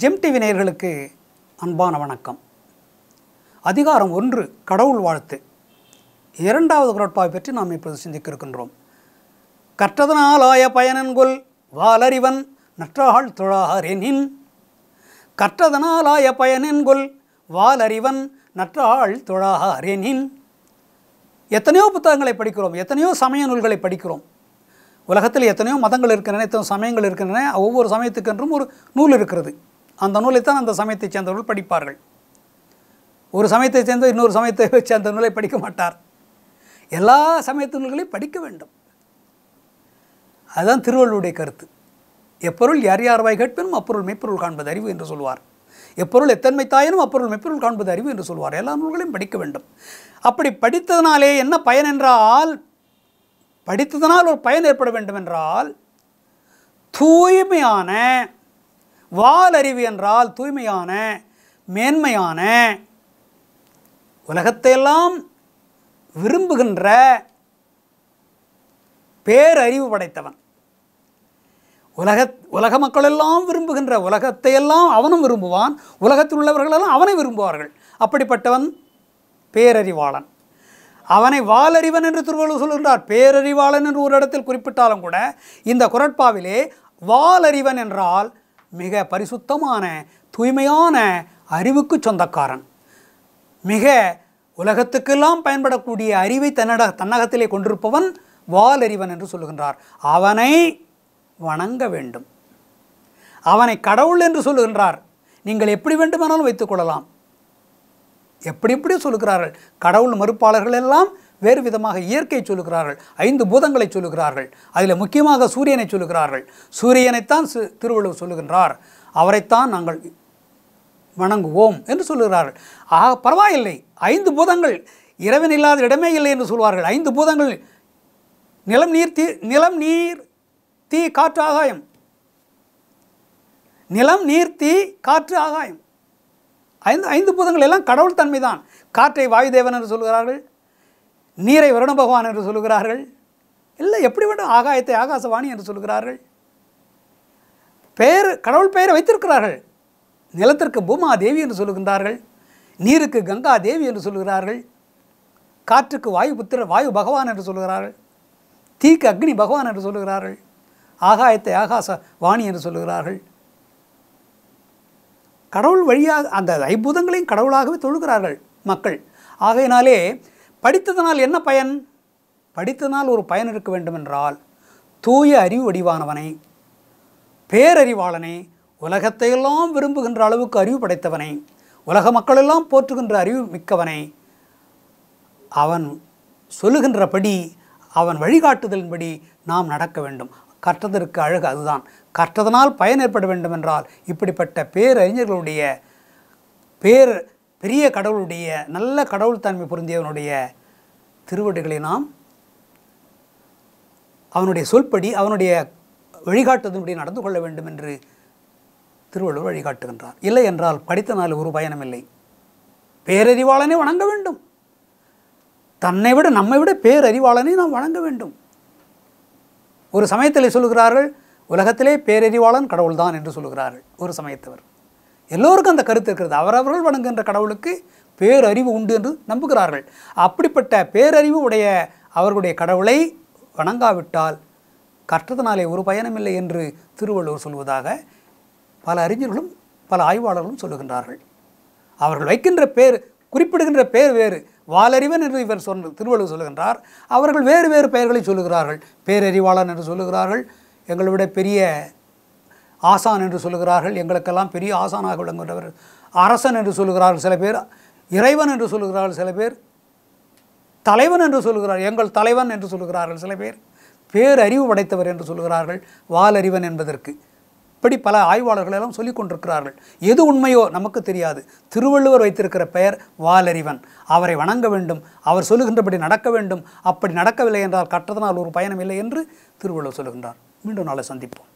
GeM TV நேயர்களுக்கு அன்பான வணக்கம் அதிகாரம் ஒன்று கடவுள் வாழ்த்து இரண்டாவது குரட்பாவை பற்றி நாம் இப்போது சிந்திக்க இருக்கின்றோம் கற்றதனாலாய பயனன்கொல் வாலறிவன் நற்றாள் தொழாரெனின் கற்றதனாலாய பயனென்கொல் வாலறிவன் நற்றாள் தொழாரெனின் எத்தனையோ புத்தகங்களை படிக்கிறோம் எத்தனையோ சமய நூல்களை படிக்கிறோம் உலகத்தில் எத்தனையோ மதங்கள் இருக்கின்றன எத்தனையோ சமயங்கள் இருக்கின்றன ஒவ்வொரு சமயத்துக்கென்றும் ஒரு நூல் இருக்கிறது அந்த நூலைத்தான் அந்த சமயத்தைச் சேர்ந்தவர்கள் படிப்பார்கள் ஒரு சமயத்தைச் சேர்ந்த இன்னொரு சமயத்தை சேர்ந்த நூலை படிக்க மாட்டார் எல்லா சமயத்து நூல்களையும் படிக்க வேண்டும் அதுதான் திருவள்ளுடைய கருத்து எப்பொருள் யார் யார் வாய் கேட்பினும் அப்பொருள் மெய்ப்பொருள் காண்பது அறிவு என்று சொல்வார் எப்பொருள் எத்தன்மை தாயினும் அப்பொருள் மெய்ப்பொருள் காண்பது அறிவு என்று சொல்வார் எல்லா நூல்களையும் படிக்க வேண்டும் அப்படி படித்ததனாலே என்ன பயன் என்றால் படித்ததனால் ஒரு பயன் ஏற்பட வேண்டும் என்றால் தூய்மையான வாலறிவு என்றால் தூய்மையான மேன்மையான உலகத்தையெல்லாம் விரும்புகின்ற பேரறிவு படைத்தவன் உலக உலக மக்கள் எல்லாம் விரும்புகின்ற உலகத்தையெல்லாம் அவனும் விரும்புவான் உலகத்தில் உள்ளவர்களெல்லாம் அவனை விரும்புவார்கள் அப்படிப்பட்டவன் பேரறிவாளன் அவனை வாலறிவன் என்று திருவள்ளுவர் சொல்கின்றார் பேரறிவாளன் என்று ஒரு இடத்தில் குறிப்பிட்டாலும் கூட இந்த குரட்பாவிலே வாலறிவன் என்றால் மிக பரிசுத்தமான தூய்மையான அறிவுக்கு சொந்தக்காரன் மிக உலகத்துக்கெல்லாம் பயன்படக்கூடிய அறிவை தன்னட தன்னகத்திலே கொண்டிருப்பவன் வாலறிவன் என்று சொல்லுகின்றார் அவனை வணங்க வேண்டும் அவனை கடவுள் என்று சொல்லுகின்றார் நீங்கள் எப்படி வேண்டுமானாலும் வைத்துக்கொள்ளலாம் எப்படி எப்படி சொல்லுகிறார்கள் கடவுள் மறுப்பாளர்கள் எல்லாம் வேறு விதமாக இயற்கை சொல்லுகிறார்கள் ஐந்து பூதங்களை சொல்லுகிறார்கள் அதில் முக்கியமாக சூரியனை சொல்லுகிறார்கள் சூரியனைத்தான் சு- திருவள்ளுவர் சொல்லுகின்றார் அவரைத்தான் நாங்கள் வணங்குவோம் என்று சொல்லுகிறார்கள் ஆக பரவாயில்லை ஐந்து பூதங்கள் இறைவன் இல்லாத இடமே இல்லை என்று சொல்வார்கள் ஐந்து பூதங்கள் நிலம் நீர் தீ நிலம் நீர் தீ காற்று ஆகாயம் நிலம் நீர் தீ காற்று ஆகாயம் ஐந்து ஐந்து பூதங்கள் எல்லாம் கடவுள் தன்மை தான் காற்றை வாயுதேவன் என்று சொல்கிறார்கள் நீரை வருண பகவான் என்று சொல்லுகிறார்கள் இல்லை எப்படி வேண்டும் ஆகாயத்தை ஆகாசவாணி என்று சொல்லுகிறார்கள் பெயர் கடவுள் பெயரை வைத்திருக்கிறார்கள் நிலத்திற்கு பூமா தேவி என்று சொல்லுகின்றார்கள் நீருக்கு கங்கா தேவி என்று சொல்லுகிறார்கள் காற்றுக்கு வாயு புத்திர வாயு பகவான் என்று சொல்லுகிறார்கள் தீக்கு அக்னி பகவான் என்று சொல்லுகிறார்கள் ஆகாயத்தை ஆகாச வாணி என்று சொல்லுகிறார்கள் கடவுள் வழியாக அந்த ஐம்பூதங்களையும் கடவுளாகவே தொழுகிறார்கள் மக்கள் ஆகையினாலே படித்ததனால் என்ன பயன் படித்ததனால் ஒரு பயன் இருக்க வேண்டுமென்றால் தூய அறிவு வடிவானவனை பேரறிவாளனை உலகத்தையெல்லாம் விரும்புகின்ற அளவுக்கு அறிவு படைத்தவனை உலக மக்களெல்லாம் போற்றுகின்ற அறிவு மிக்கவனை அவன் சொல்லுகின்றபடி அவன் வழிகாட்டுதலின்படி நாம் நடக்க வேண்டும் கற்றதற்கு அழகு அதுதான் கற்றதனால் பயன் ஏற்பட வேண்டும் என்றால் இப்படிப்பட்ட பேரறிஞர்களுடைய பேர் பெரிய கடவுளுடைய நல்ல கடவுள் தன்மை பொருந்தியவனுடைய திருவடிகளை நாம் அவனுடைய சொல்படி அவனுடைய வழிகாட்டுதலின்படி நடந்து கொள்ள வேண்டும் என்று திருவள்ளுவர் வழிகாட்டுகின்றார் இல்லை என்றால் படித்தனால் ஒரு பயனுமில்லை பேரறிவாளனை வணங்க வேண்டும் தன்னை விட நம்மை விட பேரறிவாளனை நாம் வணங்க வேண்டும் ஒரு சமயத்தில் சொல்லுகிறார்கள் உலகத்திலே பேரறிவாளன் கடவுள்தான் என்று சொல்லுகிறார்கள் ஒரு சமயத்தவர் எல்லோருக்கும் அந்த கருத்து இருக்கிறது அவரவர்கள் வணங்குகின்ற கடவுளுக்கு பேரறிவு உண்டு என்று நம்புகிறார்கள் அப்படிப்பட்ட பேரறிவு உடைய அவர்களுடைய கடவுளை வணங்காவிட்டால் கற்றதனாலே ஒரு பயனுமில்லை என்று திருவள்ளுவர் சொல்வதாக பல அறிஞர்களும் பல ஆய்வாளர்களும் சொல்லுகின்றார்கள் அவர்கள் வைக்கின்ற பேர் குறிப்பிடுகின்ற பேர் வேறு வாலறிவன் என்று இவர் சொன்ன திருவள்ளுவர் சொல்லுகின்றார் அவர்கள் வேறு வேறு பெயர்களை சொல்லுகிறார்கள் பேரறிவாளன் என்று சொல்லுகிறார்கள் எங்களை விட பெரிய ஆசான் என்று சொல்லுகிறார்கள் எங்களுக்கெல்லாம் பெரிய ஆசானாக விளங்குகின்றவர் அரசன் என்று சொல்லுகிறார்கள் சில பேர் இறைவன் என்று சொல்லுகிறார்கள் சில பேர் தலைவன் என்று சொல்லுகிறார் எங்கள் தலைவன் என்று சொல்லுகிறார்கள் சில பேர் பேரறிவு படைத்தவர் என்று சொல்லுகிறார்கள் வாலறிவன் என்பதற்கு இப்படி பல ஆய்வாளர்கள் எல்லாம் சொல்லிக் கொண்டிருக்கிறார்கள் எது உண்மையோ நமக்கு தெரியாது திருவள்ளுவர் வைத்திருக்கிற பெயர் வாலறிவன் அவரை வணங்க வேண்டும் அவர் சொல்லுகின்றபடி நடக்க வேண்டும் அப்படி நடக்கவில்லை என்றால் கற்றதனால் ஒரு பயணம் இல்லை என்று திருவள்ளுவர் சொல்லுகின்றார் மீண்டும் நாளை சந்திப்போம்